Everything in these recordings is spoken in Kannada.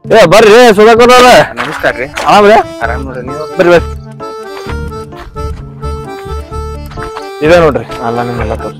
ಏ ಬರ್ರಿ ಸುಧಾಕರ್ ಅವ್ರ ನಮಸ್ಕಾರ ರೀ ಆರಾಮ್ರಿ ಆರಾಮ್ ನೋಡ್ರಿ ನೀವು ಬರ್ರಿ ಬರ್ರಿ ಇದೆ ನೋಡ್ರಿ ಅಲ್ಲ ನಿಮ್ಮೆಲ್ಲ ತೋರ್ಸು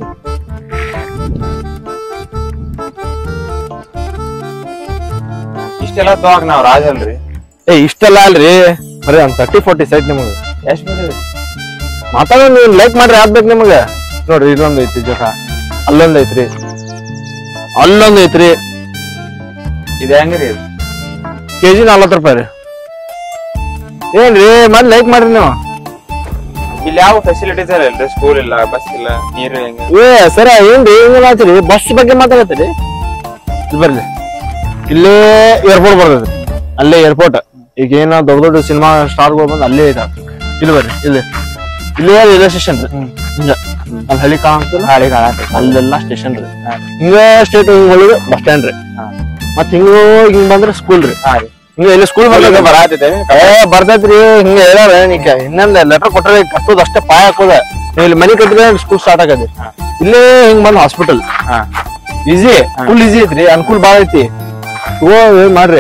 ಇಷ್ಟೆಲ್ಲ ತಗೋಕ್ ನಾವ್ ರಾಜ್ ಅಲ್ರಿ ಏ ಇಷ್ಟೆಲ್ಲ ಅಲ್ರಿ ಬರೀ ಒಂದ್ ತರ್ಟಿ ಫೋರ್ಟಿ ಸೈಟ್ ನಿಮಗೆ ಎಷ್ಟ್ ಬಂದ್ರಿ ಮಾತಾಡೋ ನೀವು ಲೈಕ್ ಮಾಡ್ರಿ ಆಗ್ಬೇಕು ನಿಮಗೆ ನೋಡ್ರಿ ಇದೊಂದ್ ಐತಿ ಜೊಕ ಅಲ್ಲೊಂದ್ ಐತ್ರಿ ಅಲ್ಲೊಂದ್ ಐತ್ರಿ ಇದು ಹೆಂಗ್ರಿ ಇದು? ಕೆಜಿ ನಲ್ವತ್ತು ರೂಪಾಯಿ ರೀ ಏನ್ರಿ ಮತ್ತೆ ಲೈಕ್ ಮಾಡ್ರಿ ನೀವು ಇಲ್ಲಿ ಯಾವ ಫೆಸಿಲಿಟೀಸ್ ಇಲ್ರಿ ಸ್ಕೂಲ್ ಇಲ್ಲ ಬಸ್ ಇಲ್ಲ ನೀರು ಹೆಂಗ ಏ ಸರ ಏನ್ರಿ ಹಿಂಗ್ ಮಾತಾಡ್ತೀರಿ ಬಸ್ ಬಗ್ಗೆ ಮಾತಾಡತ್ತೀರಿ ಇಲ್ಲಿ ಬರ್ಲಿ ಇಲ್ಲೇ ಏರ್ಪೋರ್ಟ್ ಬರ್ತೈತಿ ಅಲ್ಲೇ ಏರ್ಪೋರ್ಟ್ ಈಗ ಏನ ದೊಡ್ಡ ದೊಡ್ಡ ಸಿನಿಮಾ ಸ್ಟಾರ್ಗಳು ಬಂದು ಅಲ್ಲೇ ಇದಾವ ಇಲ್ಲಿ ಬರ್ರಿ ಇಲ್ಲಿ ಇಲ್ಲೇ ರೈಲ್ವೆ ಸ್ಟೇಷನ್ ರೀ ಹಿಂಗ ಅಲ್ಲಿ ಹಳಿ ಕಾಣಂತಲ್ಲ ಹಳಿ ಕಾಣಂತ ಅಲ್ಲೆಲ್ಲ ಸ್ಟೇಷನ್ ರೀ ಹಿಂಗ ಸ್ಟೇಟ್ ಒಳಗೆ ಬಸ್ ಸ್ಟ್ಯಾಂಡ್ ರೀ ಮತ್ ಹಿಂಗ ಹಿಂಗ್ ಬಂದ್ರೆ ಸ್ಕೂಲ್ ರೀ ಹಿಂಗ ಇಲ್ಲಿ ಸ್ಕೂಲ್ ಬರ್ತೈತಿ ಬರಾತಿದೆ ಏ ಬರ್ತೈತ್ರಿ ಹಿಂಗ ಹೇಳ್ಯಾರ ನೀಕ ಇನ್ನೊಂದ್ ಲೆಟರ್ ಕೊಟ್ರೆ ಕಟ್ಟೋದ್ ಅಷ್ಟೇ ಪಾಯ ಹಾಕೋದ ನೀವ್ ಇಲ್ಲಿ ಮನಿ ಕಟ್ಟಿದ್ರೆ ಸ್ಕೂಲ್ ಸ್ಟಾರ್ಟ್ ಆಗದೆ ಇಲ್ಲೇ ಹಿಂಗ್ ಬಂದ್ ಹಾಸ್ಪಿಟಲ್ ಹಾ ಈಸಿ ಫುಲ್ ಈಸಿ ಐತ್ರಿ ಅನುಕೂಲ ಬಾಳ ಐತಿ ಓ ಏನ್ ಮಾಡ್ರಿ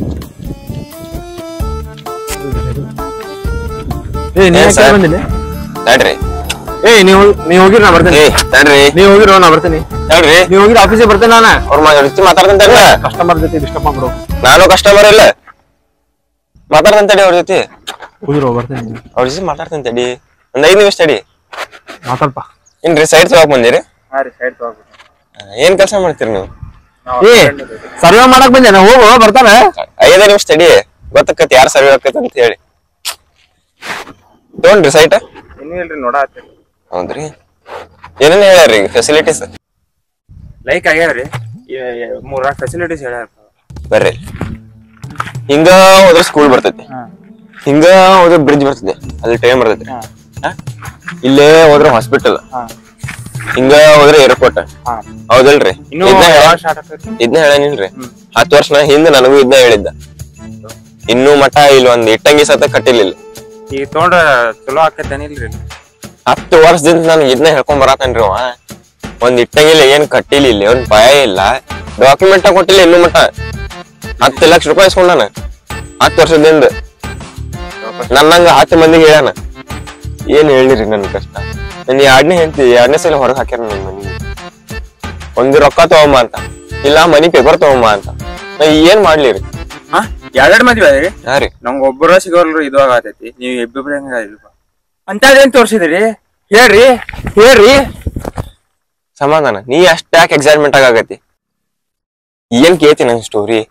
ಏ ನೀವ್ ಏನ್ ಯಾಕೆ ಸರ್? ಬಂದಿಲ್ಲ ತಡ್ರಿ ಏ ನೀವ್ ನೀವ್ ಹೋಗಿರಿ ನಾ ಬರ್ತೇನೆ ಏ ತಡ್ರಿ ನೀವ್ ಹೋಗಿರೋ ನಾ ಬರ್ತೇನೆ ತಡ್ರಿ ನೀವ್ ಹೋಗಿರಿ ಆಫೀಸಿಗೆ ಬರ್ತೇನೆ ನಾನ ಅವ್ರ ಮಾತಾಡ್ತಿ ಮಾತಾಡ್ತಂತ ತಡ್ರಿ ಕಸ್ಟಮರ್ ಜೊತೆ ಡಿಸ್ಟರ್ಬ್ ಮಾಡ್ಬಿಡು ನಾನು ಕಸ್ಟಮರ್ ಇಲ್ಲ ಮಾತಾಡ್ತಂತ ತಡಿ ಅವ್ರ ಜೊತೆ ಹೋಗಿರೋ ಬರ್ತೇನೆ ಅವ್ರ ಜೊತೆ ಮಾತಾಡ್ತಂತ ತಡಿ ಒಂದ್ ಐದ್ ನಿಮಿಷ ತಡಿ ಮಾತಾಡ್ಪ ಏನ್ರಿ ಸೈಡ್ ತಗೋಕ್ ಬಂದಿರಿ ಹಾ ರೀ ಸೈಡ್ ತಗೋಬೇಕು ಆ, ಏನ್ ಕೆಲಸ ಮಾಡ್ತೀರಿ ನೀವು ಏ ಸರ್ವೆ ಮಾಡಕ್ ಬಂದೆ ನಾ ಹೋಗು ಬರ್ತಾನೆ ಐದೇ ನಿಮಿಷ ತಡಿ ಗೊತ್ತಕ್ಕತ್ ಯಾರು ಸರ್ವೆ ಆಕತ್ ಅಂತ ಹೇಳಿ ತಗೊಂಡ್ರಿ ಸೈಟ್ ಇನ್ನೂ ಇಲ್ರಿ ನೋಡಾತ್ರಿ ಹೌದ್ರಿ ಏನೇನ್ ಹೇಳ್ಯಾರಿ ಈಗ ಫೆಸಿಲಿಟೀಸ್ ಲೈಕ್ ಆಗ್ಯಾವ್ರಿ ಮೂರ್ನಾಲ್ಕು ಫೆಸಿಲಿಟೀಸ್ ಹೇಳ್ಯಾರ ಬರ್ರಿ ಹಿಂಗ ಹೋದ್ರೆ ಸ್ಕೂಲ್ ಬರ್ತೈತಿ ಹಿಂಗ ಹೋದ್ರೆ ಬ್ರಿಡ್ಜ್ ಬರ್ತೈತಿ ಅಲ್ಲಿ ಟ್ರೈನ್ ಬರ್ತೈತಿ ಹಾ? ಇಲ್ಲೇ ಹೋದ್ರೆ ಹಾಸ್ಪಿಟಲ್ ಹಿಂಗ ಹೋದ್ರೆ ಏರ್ಪೋರ್ಟ್ ಹೌದಲ್ರಿ ಇನ್ನೂ ಇದ್ನ ಹೇಳ ಯಾವಾಗ ಸ್ಟಾರ್ಟ್ ಆಗ್ತೈತಿ ಇದ್ನ ಹೇಳನಿಲ್ರಿ ಹತ್ತು ವರ್ಷ ಹಿಂದ ನನಗೂ ಇದನ್ನ ಹೇಳಿದ್ದ ಇನ್ನೂ ಮಠ ಇಲ್ಲಿ ಒಂದ್ ಇಟ್ಟಂಗಿ ಸತ ಕಟ್ಟಿಲಿಲ್ಲ ಈಗ ತೊಗೊಂಡ್ರ ಚಲೋ ಆಕತ್ತೇನಿಲ್ರಿ ಹತ್ತು ವರ್ಷದಿಂದ ನಾನು ಇದನ್ನ ಹೇಳ್ಕೊಂಡ್ ಬರತನ್ರಿ ಅವ ಒಂದ್ ಇಟ್ಟಂಗಿಲ್ಲ ಏನ್ ಕಟ್ಟಿಲ್ಲ ಇಲ್ಲಿ ಒಂದ್ ಭಯ ಇಲ್ಲ ಡಾಕ್ಯುಮೆಂಟ್ ಕೊಟ್ಟಿಲ್ಲ ಇನ್ನೂ ಮಠ ಹತ್ತು ಲಕ್ಷ ರೂಪಾಯಿ ಇಸ್ಕೊಂಡಾನ ಹತ್ತು ವರ್ಷದಿಂದ ನನ್ನಂಗ ಹತ್ತು ಮಂದಿಗೆ ಹೇಳ್ಯಾನ ಏನ್ ಹೇಳಿರಿ ನನ್ ಕಷ್ಟ ನನ್ ಎರಡನೇ ಹೆಂಡತಿ ಎರಡನೇ ಸಲ ಹೊರಗೆ ಹಾಕ್ಯಾರ ನನ್ ಮನಿ ಒಂದು ರೊಕ್ಕ ತಗೊಂಬ ಅಂತ ಇಲ್ಲ ಮನಿ ಪೇಪರ್ ತಗೊಂಬ ಅಂತ ನಾ ಏನ್ ಮಾಡ್ಲಿರಿ ಹಾ ಎರಡೆರಡು ಮದ್ವೆ ಅದ್ರಿ ಹಾ ರೀ ನಮ್ಗ ಒಬ್ಬರ ಸಿಗೋಲ್ರಿ ಇದು ಆಗತೈತಿ ನೀವ್ ಇಬ್ಬಿಬ್ರ ಹೆಂಗ ಇಲ್ಪ ಅಂತದೇನ್ ತೋರ್ಸಿದ್ರಿ ಹೇಳ್ರಿ ಹೇಳ್ರಿ ಸಮಾಧಾನ ನೀ ಅಷ್ಟ ಯಾಕೆ ಎಕ್ಸೈಟ್ಮೆಂಟ್ ಆಗತಿ ಏನ್ ಕೇಳ್ತಿ ನನ್ ಸ್ಟೋರಿ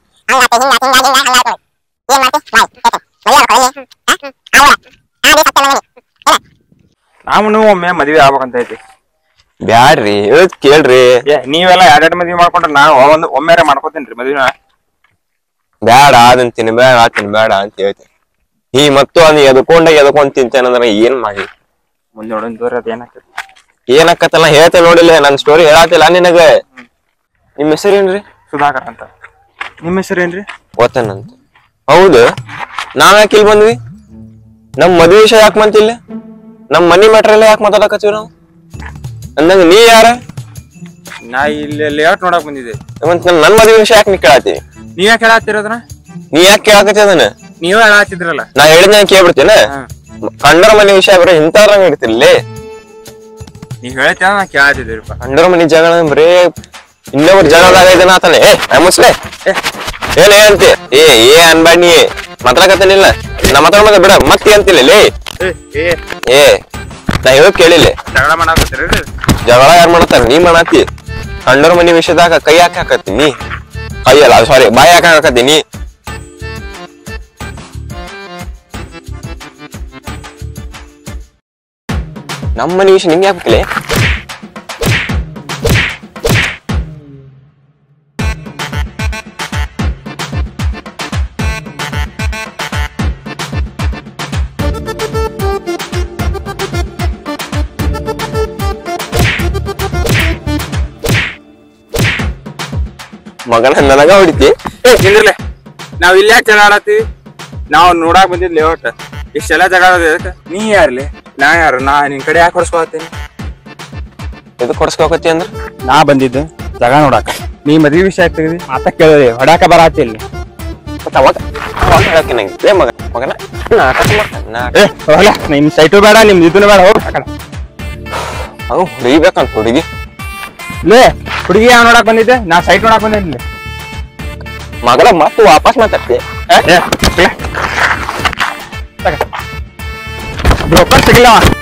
ನಾವು ಒಮ್ಮೆ ಮದ್ವೆ ಆಗ್ಬೇಕಂತ ಐತಿ ಬ್ಯಾಡ್ರಿ ಹೇಳದ್ ಕೇಳ್ರಿ ಏ ನೀವೆಲ್ಲ ಎರಡೆರಡು ಮದ್ವೆ ಮಾಡ್ಕೊಂಡ್ರೆ ನಾನು ಒಂದ್ ಒಮ್ಮೆರೆ ಮಾಡ್ಕೋತೇನ್ರಿ ಮದ್ವೆನ ಬ್ಯಾಡ ಅದನ್ ತಿನ್ಬೇಡ ಆ ತಿನ್ಬೇಡ ಅಂತ ಹೇಳ್ತೀನಿ ಈ ಮತ್ತು ಅದ್ ಎದ್ಕೊಂಡ ಎದ್ಕೊಂಡ್ ತಿಂತೇನಂದ್ರ ಏನ್ ಮಾಡಿ ಮುಂದೆ ನೋಡೋಣ ದೂರ ಅದ ಏನಾಗ್ತೈತಿ ಏನಕ್ಕತ್ತಲ್ಲ ಹೇಳ್ತೇನೆ ನೋಡಿಲ್ಲ ನನ್ ಸ್ಟೋರಿ ಹೇಳತ್ತಿಲ್ಲ ನಿನಗ ನಿಮ್ ಹೆಸರೇನ್ರಿ ಸುಧಾಕರ್ ಅಂತ ನಿಮ್ಮ ಹೆಸರೇನ್ರಿ ಓದ್ತೇನಂತ ಹೌದು ನಾವ್ ಯಾಕೆ ಇಲ್ಲಿ ಬಂದ್ವಿ ನಮ್ ಮದ್ವೆ ವಿಷಯ ಯಾಕೆ ಬಂತಿಲ್ಲ ನಮ್ ಮನಿ ಮ್ಯಾಟ್ರ್ ಎಲ್ಲ ಯಾಕೆ ಮಾತಾಡಕತ್ತೀವಿ ನಾವು ಅಂದಂಗ ನೀ ಯಾರ ನಾ ಇಲ್ಲಿ ಲೇಔಟ್ ನೋಡಕ್ ಬಂದಿದ್ದೆ ಮತ್ ನನ್ ನನ್ ಮದ್ವೆ ವಿಷಯ ಯಾಕೆ ನೀ ಕೇಳತ್ತಿ ನೀವ್ ಯಾಕೆ ಹೇಳತ್ತಿರೋದನ್ನ ನೀ ಯಾಕೆ ಕೇಳಕತ್ತಿ ಅದನ್ನ ನೀವೇ ಹೇಳತ್ತಿದ್ರಲ್ಲ ನಾ ಹೇಳಿದ ಕೇಳ್ಬಿಡ್ತೇನೆ ಕಂಡರ ಮನೆ ವಿಷಯ ಬರೀ ಇಂಥವ್ರಂಗ ಇಡ್ತಿರ್ಲಿ ನೀವ್ ಹೇಳ್ತೇವ ನಾ ಕೇಳತ್ತಿದ್ದೀರಪ್ಪ ಕಂಡರ ಮನೆ ಜಗಳ ಬರೀ ಇನ್ನೊಬ್ರ ಜಗಳದಾಗ ಇದನ್ನ ಆತನೆ ಏ ನಾ ಮುಸ್ಲೆ ಏನ್ ಅಂತಿ ಏ ಏ ಅನ್ಬೇಡ ನೀ ಮಾತಾಡಕತ್ತೇನಿಲ್ಲ ನಾ ಮಾತಾಡ ಬಿಡ ಮತ್ತೆ ಅಂತಿಲ್ಲ ಲೇ ಏ ಏ ಏ ನಾ ಹೇಳೋದ್ ಕೇಳಿಲ್ಲ ಜಗಳ ಮಾಡಾಕತ್ತೀರಿ ಜಗಳ ಯಾರು ಮಾಡತ್ತಾರ ನೀ ಮಾಡಾತಿ ಕಂಡರ ಮನೆ ವಿಷಯದಾಗ ಕೈ ಹಾಕಿ ಹಾಕತ್ತಿ ನೀ ಕೈ ಅಲ್ಲ ಸಾರಿ ಬಾಯಿ ಹಾಕಿ ಹಾಕತ್ತಿ ನೀ ನಮ್ಮ ಮನೆ ವಿಷಯ ನಿಂಗೆ ಹಾಕ್ಬೇಕಿಲ್ಲ ಮಗನ ನನಗ ಹೊಡಿತಿ ಏ ನಿಂದ್ರಲೆ ನಾವ್ ಇಲ್ಲಿ ಯಾಕೆ ಜಗಳ ಆಡತ್ತೀವಿ ನಾವು ನೋಡಾಕ್ ಬಂದಿದ್ ಲೇಔಟ್ ಇಷ್ಟೆಲ್ಲ ಜಗಳ ಆಡೋದು ಎದಕ್ಕೆ? ನೀ ಯಾರ್ಲಿ ನಾ ಯಾರು ನಾ ನಿನ್ ಕಡೆ ಯಾಕೆ ಹೊಡ್ಸ್ಕೊತೀನಿ ಇದು ಕೊಡ್ಸ್ಕೊಕತ್ತಿ ಅಂದ್ರ ನಾ ಬಂದಿದ್ದು ಜಗ ನೋಡಾಕ ನೀ ಮದ್ವಿ ವಿಷಯ ತೆಗ್ದಿ ಮಾತ ಕೇಳಿದೆ ಹೊಡ್ಯಾಕ ಬರಾತಿ ಇಲ್ಲಿ ಮತ್ತ ಅವಾಗ ಅವಾಗ ಹೇಳಕ್ಕೆ ನಂಗೆ ಏ ಮಗ ಮಗನ ನಾಟಕ ಮಾಡ್ತಾನೆ ನಾಟಕ ಏ ಹೋಗ್ಲ ನಿಮ್ ಸೈಟು ಬೇಡ ನಿಮ್ ಇದನ್ನು ಬೇಡ ಹೋಗ್ ಆ ಕಡೆ. ಅವ್ ಹುಡುಗಿಬೇಕಂತ ಹುಡುಗಿ ಲೇ ಹುಡುಗಿ ಯಾವ ನೋಡಕ್ ಬಂದಿದ್ದೆ ನಾ ಸೈಟ್ ನೋಡಕ್ ಬಂದಿದ್ದೆ ಮಗಳ ಮತ್ತೆ ವಾಪಸ್ ಮಾತಾಡ್ತಿ ಬ್ರೋಕರ್ ಸಿಗಲ್ಲ